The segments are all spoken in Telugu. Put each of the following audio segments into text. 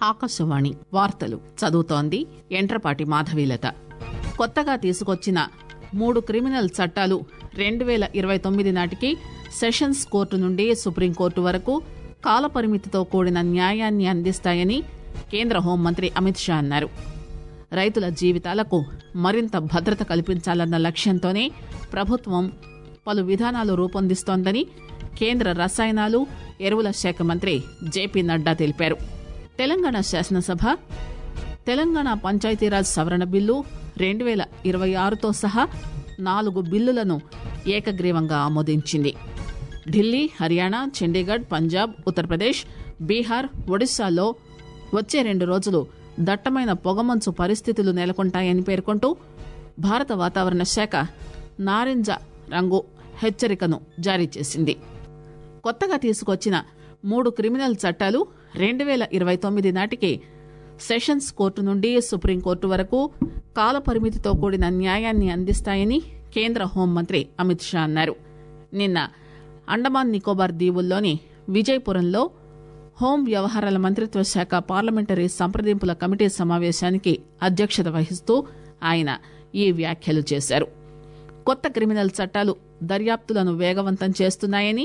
ఆకాశవాణి వార్తలు చదువుతోంది ఎంట్రపాటి మాధవీలత కొత్తగా తీసుకొచ్చిన మూడు క్రిమినల్ చట్టాలు రెండు పేల ఇరవై తొమ్మిది నాటికి సెషన్స్ కోర్టు నుండి సుప్రీంకోర్టు వరకు కాలపరిమితితో కూడిన న్యాయాన్ని అందిస్తాయని కేంద్ర హోంమంత్రి అమిత్ షా అన్నారు రైతుల జీవితాలకు మరింత భద్రత కల్పించాలన్న లక్ష్యంతోనే ప్రభుత్వం పలు విధానాలు రూపొందిస్తోందని కేంద్ర రసాయనాలు ఎరువుల శాఖ మంత్రి జేపీ నడ్డా తెలిపారు తెలంగాణ శాసనసభ తెలంగాణ పంచాయతీరాజ్ సవరణ బిల్లు రెండు వేల ఇరవై ఆరుతో సహా నాలుగు బిల్లులను ఏకగ్రీవంగా ఆమోదించింది ఢిల్లీ హర్యానా చండీగఢ్ పంజాబ్ ఉత్తరప్రదేశ్ బీహార్ ఒడిశాల్లో వచ్చే రెండు రోజులు దట్టమైన పొగమంచు పరిస్థితులు నెలకొంటాయని పేర్కొంటూ భారత వాతావరణ శాఖ నారింజ రంగు హెచ్చరికను జారీ చేసింది కొత్తగా తీసుకొచ్చిన మూడు క్రిమినల్ చట్టాలు రెండు వేల ఇరవై తొమ్మిది నాటికి సెషన్స్ కోర్టు నుండి సుప్రీంకోర్టు వరకు కాలపరిమితితో కూడిన న్యాయాన్ని అందిస్తాయని కేంద్ర హోంమంత్రి అమిత్ షా అన్నారు నిన్న అండమాన్ నికోబార్ దీవుల్లోని విజయపురంలో హోం వ్యవహారాల మంత్రిత్వ శాఖ పార్లమెంటరీ సంప్రదింపుల కమిటీ సమావేశానికి అధ్యక్షత వహిస్తూ ఆయన ఈ వ్యాఖ్యలు చేశారు కొత్త క్రిమినల్ చట్టాలు దర్యాప్తులను వేగవంతం చేస్తున్నాయని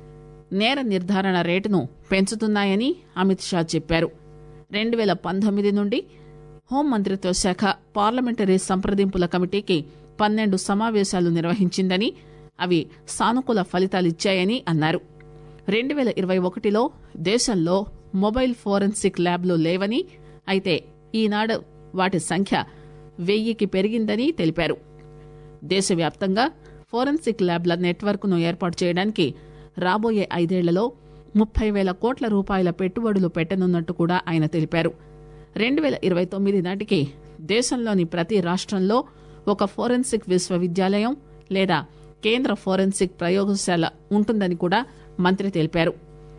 నేర నిర్ధారణ రేటును పెంచుతున్నాయని అమిత్ షా చెప్పారు రెండు వేల పంతొమ్మిది నుండి హోంమంత్రిత్వ శాఖ పార్లమెంటరీ సంప్రదింపుల కమిటీకి పన్నెండు సమావేశాలు నిర్వహించిందని అవి సానుకూల ఫలితాలిచ్చాయని అన్నారు రెండు వేల ఇరవై ఒకటిలో దేశంలో మొబైల్ ఫోరెన్సిక్ ల్యాబ్లు లేవని అయితే ఈనాడు వాటి సంఖ్య వెయ్యికి పెరిగిందని తెలిపారు దేశవ్యాప్తంగా ఫోరెన్సిక్ ల్యాబ్ల నెట్వర్క్ను ఏర్పాటు చేయడానికి రాబోయే ఐదేళ్లలో ముప్పై వేల కోట్ల రూపాయల పెట్టుబడులు పెట్టనున్నట్టు కూడా ఆయన తెలిపారు రెండు వేల ఇరవై తొమ్మిది నాటికి దేశంలోని ప్రతి రాష్ట్రంలో ఒక ఫోరెన్సిక్ విశ్వవిద్యాలయం లేదా కేంద్ర ఫోరెన్సిక్ ప్రయోగశాల ఉంటుందని కూడా మంత్రి తెలిపారు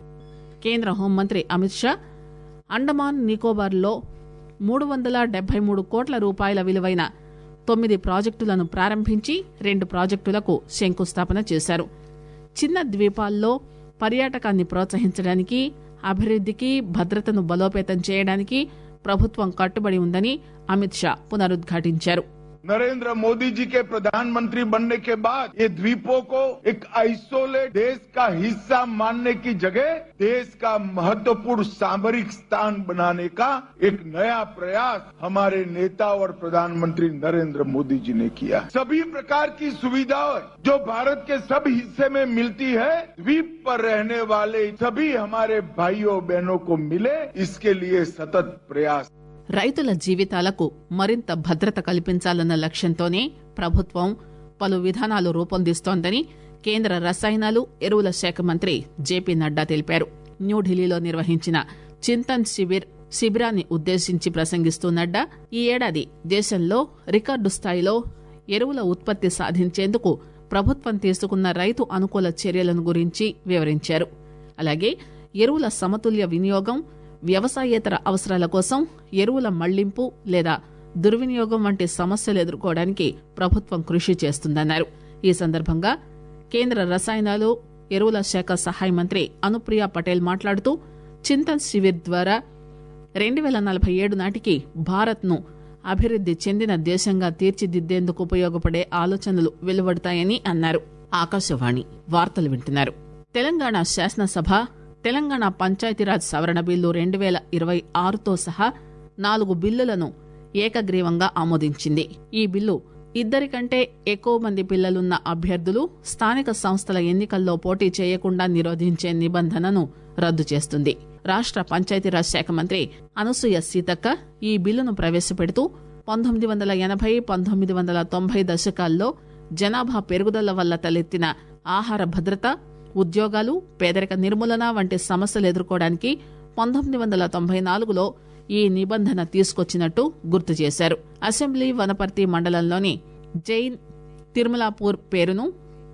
కేంద్ర హోంమంత్రి అమిత్ షా అండమాన్ నికోబార్లో మూడు వందల డెబ్బై మూడు కోట్ల రూపాయల విలువైన తొమ్మిది ప్రాజెక్టులను ప్రారంభించి రెండు ప్రాజెక్టులకు శంకుస్థాపన చేశారు చిన్న ద్వీపాల్లో పర్యాటకాన్ని ప్రోత్సహించడానికి అభివృద్ధికి భద్రతను బలోపేతం చేయడానికి ప్రభుత్వం కట్టుబడి ఉందని అమిత్ షా పునరుద్ఘాటించారు नरेंद्र मोदी जी के प्रधानमंत्री बनने के बाद ये द्वीपों को एक आइसोलेट देश का हिस्सा मानने की जगह देश का महत्वपूर्ण सामरिक स्थान बनाने का एक नया प्रयास हमारे नेता और प्रधानमंत्री नरेंद्र मोदी जी ने किया सभी प्रकार की सुविधाएं जो भारत के सब हिस्से में मिलती है द्वीप पर रहने वाले सभी हमारे भाइयों बहनों को मिले इसके लिए सतत प्रयास రైతుల జీవితాలకు మరింత భద్రత కల్పించాలన్న లక్ష్యంతోనే ప్రభుత్వం పలు విధానాలు రూపొందిస్తోందని కేంద్ర రసాయనాలు ఎరువుల శాఖ మంత్రి జేపీ నడ్డా తెలిపారు న్యూఢిల్లీలో నిర్వహించిన చింతన్ శిబిర్ శిబిరాన్ని ఉద్దేశించి ప్రసంగిస్తూ నడ్డా ఈ ఏడాది దేశంలో రికార్డు స్థాయిలో ఎరువుల ఉత్పత్తి సాధించేందుకు ప్రభుత్వం తీసుకున్న రైతు అనుకూల చర్యలను గురించి వివరించారు అలాగే ఎరువుల సమతుల్య వినియోగం వ్యవసాయేతర అవసరాల కోసం ఎరువుల మళ్లింపు లేదా దుర్వినియోగం వంటి సమస్యలు ఎదుర్కోవడానికి ప్రభుత్వం కృషి చేస్తుందన్నారు ఈ సందర్భంగా కేంద్ర రసాయనాలు ఎరువుల శాఖ సహాయ మంత్రి అనుప్రియ పటేల్ మాట్లాడుతూ చింతన్ శివిర్ ద్వారా రెండు వేల నలభై ఏడు నాటికి భారత్ను అభివృద్ది చెందిన దేశంగా తీర్చిదిద్దేందుకు ఉపయోగపడే ఆలోచనలు వెలువడతాయని అన్నారు ఆకాశవాణి వార్తలు వింటున్నారు తెలంగాణ శాసనసభ తెలంగాణ పంచాయతీరాజ్ సవరణ బిల్లు రెండు వేల ఇరవై ఆరుతో సహా నాలుగు బిల్లులను ఏకగ్రీవంగా ఆమోదించింది ఈ బిల్లు ఇద్దరికంటే ఎక్కువ మంది పిల్లలున్న అభ్యర్థులు స్థానిక సంస్థల ఎన్నికల్లో పోటీ చేయకుండా నిరోధించే నిబంధనను రద్దు చేస్తుంది రాష్ట పంచాయతీరాజ్ శాఖ మంత్రి అనసూయ సీతక్క ఈ బిల్లును ప్రవేశపెడుతూ పంతొమ్మిది వందల ఎనభై పంతొమ్మిది వందల తొంభై దశకాల్లో జనాభా పెరుగుదల వల్ల తలెత్తిన ఆహార భద్రత ఉద్యోగాలు పేదరిక నిర్మూలన వంటి సమస్యలు ఎదుర్కోవడానికి పంతొమ్మిది వందల తొంభై నాలుగులో ఈ నిబంధన తీసుకొచ్చినట్టు గుర్తు చేశారు అసెంబ్లీ వనపర్తి మండలంలోని జైన్ తిరుమలాపూర్ పేరును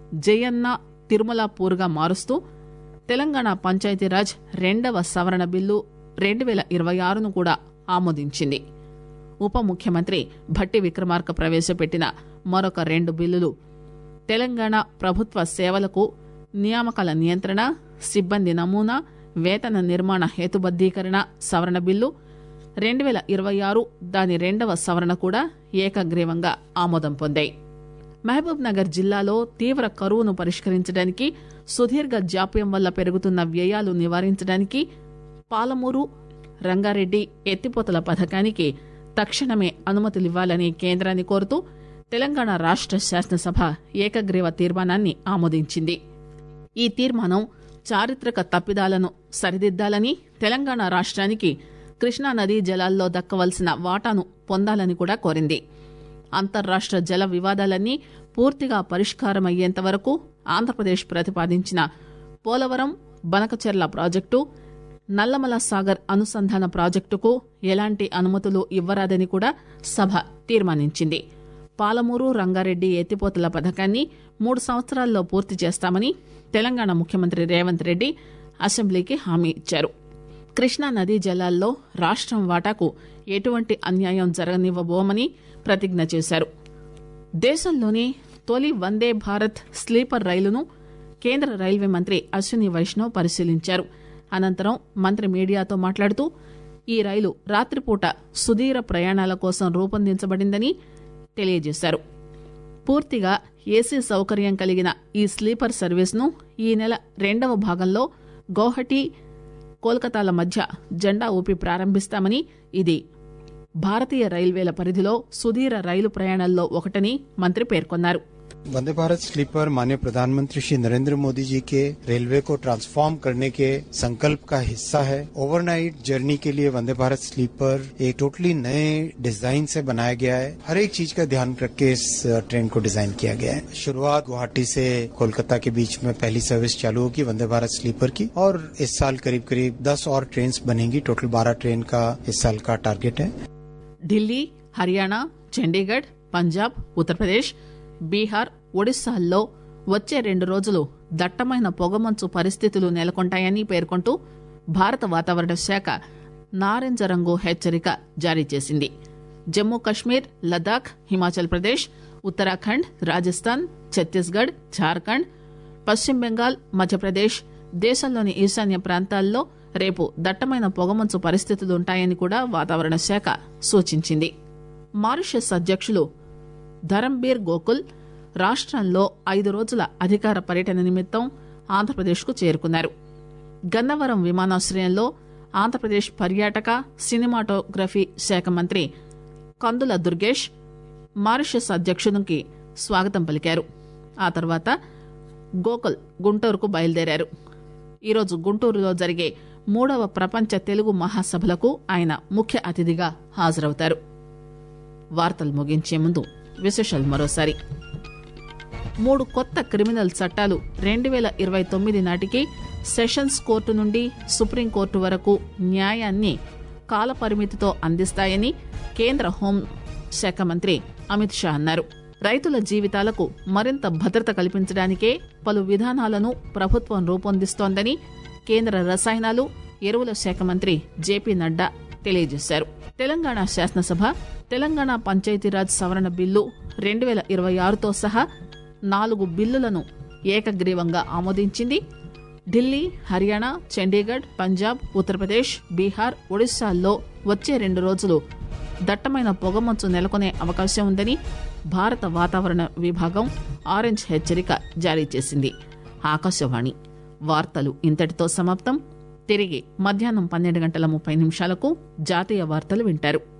జయన్న తిరుమలాపూర్గా మారుస్తూ తెలంగాణ పంచాయతీరాజ్ రెండవ సవరణ బిల్లు రెండు వేల ఇరవై ఆరును కూడా ఆమోదించింది ఉప ముఖ్యమంత్రి భట్టి విక్రమార్క ప్రవేశపెట్టిన మరొక రెండు బిల్లులు తెలంగాణ ప్రభుత్వ సేవలకు నియామకాల నియంత్రణ సిబ్బంది నమూనా వేతన నిర్మాణ హేతుబద్దీకరణ సవరణ బిల్లు రెండు వేల ఇరవై ఆరు దాని రెండవ సవరణ కూడా ఏకగ్రీవంగా ఆమోదం పొందాయి మహబూబ్ నగర్ జిల్లాలో తీవ్ర కరువును పరిష్కరించడానికి సుదీర్ఘ జాప్యం వల్ల పెరుగుతున్న వ్యయాలు నివారించడానికి పాలమూరు రంగారెడ్డి ఎత్తిపోతల పథకానికి తక్షణమే అనుమతులివ్వాలని కేంద్రాన్ని కోరుతూ తెలంగాణ రాష్ట శాసనసభ ఏకగ్రీవ తీర్మానాన్ని ఆమోదించింది ఈ తీర్మానం చారిత్రక తప్పిదాలను సరిదిద్దాలని తెలంగాణ రాష్ట్రానికి కృష్ణానదీ జలాల్లో దక్కవలసిన వాటాను పొందాలని కూడా కోరింది అంతర్రాష్ట జల వివాదాలన్నీ పూర్తిగా పరిష్కారమయ్యేంత వరకు ఆంధ్రప్రదేశ్ ప్రతిపాదించిన పోలవరం బనకచెర్ల ప్రాజెక్టు నల్లమల సాగర్ అనుసంధాన ప్రాజెక్టుకు ఎలాంటి అనుమతులు ఇవ్వరాదని కూడా సభ తీర్మానించింది పాలమూరు రంగారెడ్డి ఎత్తిపోతల పథకాన్ని మూడు సంవత్సరాల్లో పూర్తి చేస్తామని తెలంగాణ ముఖ్యమంత్రి రేవంత్ రెడ్డి అసెంబ్లీకి హామీ ఇచ్చారు కృష్ణా నదీ జలాల్లో రాష్ట్రం వాటాకు ఎటువంటి అన్యాయం జరగనివ్వబోమని ప్రతిజ్ఞ చేశారు దేశంలోనే తొలి వందే భారత్ స్లీపర్ రైలును కేంద్ర రైల్వే మంత్రి అశ్విని వైష్ణవ్ పరిశీలించారు అనంతరం మంత్రి మీడియాతో మాట్లాడుతూ ఈ రైలు రాత్రిపూట సుదీర ప్రయాణాల కోసం రూపొందించబడిందని తెలియజేశారు పూర్తిగా ఏసీ సౌకర్యం కలిగిన ఈ స్లీపర్ సర్వీస్ను ఈ నెల రెండవ భాగంలో గౌహటి కోల్కతాల మధ్య జెండా ఊపి ప్రారంభిస్తామని ఇది భారతీయ రైల్వేల పరిధిలో సుదీర రైలు ప్రయాణాల్లో ఒకటని మంత్రి పేర్కొన్నారు वंदे भारत स्लीपर माननीय प्रधानमंत्री श्री नरेंद्र मोदी जी के रेलवे को ट्रांसफॉर्म करने के संकल्प का हिस्सा है ओवरनाइट जर्नी के लिए वंदे भारत स्लीपर एक टोटली नए डिजाइन से बनाया गया है हर एक चीज का ध्यान रख के इस ट्रेन को डिजाइन किया गया है शुरुआत गुवाहाटी से कोलकाता के बीच में पहली सर्विस चालू होगी वंदे भारत स्लीपर की और इस साल करीब करीब दस और ट्रेन बनेंगी टोटल बारह ट्रेन का इस साल का टारगेट है ఢిల్లీ హర్యానా చండీగఢ్ పంజాబ్ ఉత్తరప్రదేశ్ బీహార్ ఒడిశాల్లో వచ్చే రెండు రోజులు దట్టమైన పొగమంచు పరిస్థితులు నెలకొంటాయని పేర్కొంటూ భారత వాతావరణ శాఖ నారింజ రంగు హెచ్చరిక జారీ చేసింది జమ్మూ కశ్మీర్ లదాఖ్ హిమాచల్ ప్రదేశ్ ఉత్తరాఖండ్ రాజస్థాన్ ఛత్తీస్గఢ్ ఝార్ఖండ్ పశ్చిమ బెంగాల్ మధ్యప్రదేశ్ దేశంలోని ఈశాన్య ప్రాంతాల్లో రేపు దట్టమైన పొగమంచు పరిస్థితులుంటాయని కూడా వాతావరణ శాఖ సూచించింది మారిషస్ అధ్యక్షులు ధరంబీర్ గోకుల్ రాష్టంలో ఐదు రోజుల అధికార పర్యటన నిమిత్తం ఆంధ్రప్రదేశ్కు చేరుకున్నారు గన్నవరం విమానాశ్రయంలో ఆంధ్రప్రదేశ్ పర్యాటక సినిమాటోగ్రఫీ శాఖ మంత్రి కందుల దుర్గేష్ మారిషస్ అధ్యక్షునికి స్వాగతం పలికారు ఆ తర్వాత గోకుల్ గుంటూరుకు బయలుదేరారు ఈరోజు గుంటూరులో జరిగే మూడవ ప్రపంచ తెలుగు మహాసభలకు ఆయన ముఖ్య అతిథిగా హాజరవుతారు వార్తలు ముగించే ముందు విశేషాలు మరోసారి మూడు కొత్త క్రిమినల్ చట్టాలు రెండు వేల ఇరవై తొమ్మిది నాటికి సెషన్స్ కోర్టు నుండి సుప్రీంకోర్టు వరకు న్యాయాన్ని కాలపరిమితితో అందిస్తాయని కేంద్ర హోం శాఖ మంత్రి అమిత్ షా అన్నారు రైతుల జీవితాలకు మరింత భద్రత కల్పించడానికే పలు విధానాలను ప్రభుత్వం రూపొందిస్తోందని కేంద్ర రసాయనాలు ఎరువుల శాఖ మంత్రి జేపీ నడ్డా తెలియజేశారు తెలంగాణ శాసనసభ తెలంగాణ పంచాయతీరాజ్ సవరణ బిల్లు రెండు వేల ఇరవై ఆరుతో సహా నాలుగు బిల్లులను ఏకగ్రీవంగా ఆమోదించింది ఢిల్లీ హర్యానా చండీగఢ్ పంజాబ్ ఉత్తరప్రదేశ్ బీహార్ ఒడిశాల్లో వచ్చే రెండు రోజులు దట్టమైన పొగమంచు నెలకొనే అవకాశం ఉందని భారత వాతావరణ విభాగం ఆరెంజ్ హెచ్చరిక జారీ చేసింది ఆకాశవాణి వార్తలు ఇంతటితో సమాప్తం తిరిగి మధ్యాహ్నం పన్నెండు గంటల ముప్పై నిమిషాలకు జాతీయ వార్తలు వింటారు